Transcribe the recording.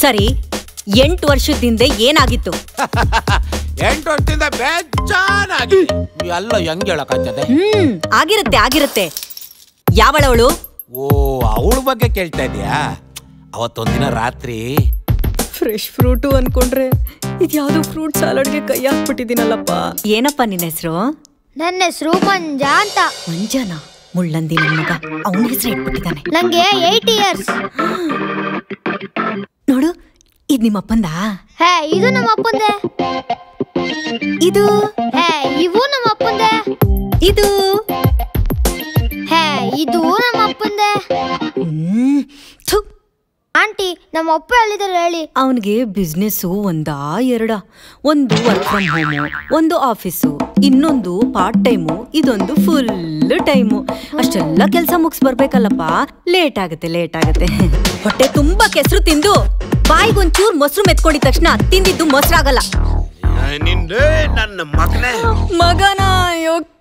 ಸರಿ ಎಂಟು ವರ್ಷದ ಹಿಂದೆ ಏನಾಗಿತ್ತು ಎಂಟು ವರ್ಷದಿಂದ ಬೇಜಾನಾಗಿ ಎಲ್ಲ ಹೆಂಗ್ ಹೇಳಕ್ಕಾಗ್ತದೆ ಹ್ಮ್ ಆಗಿರುತ್ತೆ ಆಗಿರುತ್ತೆ ಯಾವಳವಳು ಓ ಅವಳ ಬಗ್ಗೆ ಕೇಳ್ತಾ ಇದೀಯಾ ಅವತ್ತೊಂದಿನ ರಾತ್ರಿ ಫ್ರೆಶ್ ಫ್ರೂಟು ಅನ್ಕೊಂಡ್ರೆ ಇದ್ಯಾವುದೋ ಫ್ರೂಟ್ ಸಾಲಡ್ಗೆ ಕೈ ಹಾಕ್ಬಿಟ್ಟಿದ್ದೀನಲ್ಲಪ್ಪ ಏನಪ್ಪ ನಿನ್ನ ಹೆಸರು ನನ್ನ ಹೆಸರು ಮಂಜ ಅಂತ ಮಂಜನ ಮುಳ್ಳಂದಿ ನನ್ ಮಗ ಅವನ ಹೆಸರು ಇಟ್ಬಿಟ್ಟಿದ್ದಾನೆ ನಂಗೆ ಏಯ್ಟ್ ಇಯರ್ಸ್ ನೋಡು ಇದ್ ನಿಮ್ಮಪ್ಪಂದ ಹೇ ಇದು ನಮ್ಮ ಅಪ್ಪಂದೆ ಇದು ಹೇ ಇವು ನಮ್ಮ ಅಪ್ಪಂದೆ ಇದು ಹೇ ಇದು ನಮ್ಮ ಅಪ್ಪಂದೆ ಹ್ಮ್ ಥು, ಆಂಟಿ ನಮ್ಮ ಅಪ್ಪ ಎಲ್ಲಿದ್ದಾರೆ ಹೇಳಿ ಅವನಿಗೆ ಬಿಸ್ನೆಸ್ಸು ಒಂದಾ ಎರಡ ಒಂದು ವರ್ಕ್ ಫ್ರಮ್ ಹೋಮು ಒಂದು ಆಫೀಸು ಇನ್ನೊಂದು ಪಾರ್ಟ್ ಟೈಮು ಇದೊಂದು ಫುಲ್ ಟೈಮು ಅಷ್ಟೆಲ್ಲ ಕೆಲಸ ಮುಗಿಸ್ ಬರ್ಬೇಕಲ್ಲಪ್ಪ ಲೇಟ್ ಆಗುತ್ತೆ ಲೇಟ್ ಆಗುತ್ತೆ ಹೊಟ್ಟೆ ತುಂಬಾ ಕೆಸರು ತಿಂದು ಬಾಯಿಗೊಂಚೂರ್ ಮೊಸರು ಮೆತ್ಕೊಂಡಿದ ತಕ್ಷಣ ತಿಂದಿದ್ದು ಮೊಸರಾಗಲ್ಲ ನಿಂದೆ ನನ್ನ ಮಗನೇ ಮಗನ ಅಯ್ಯೋ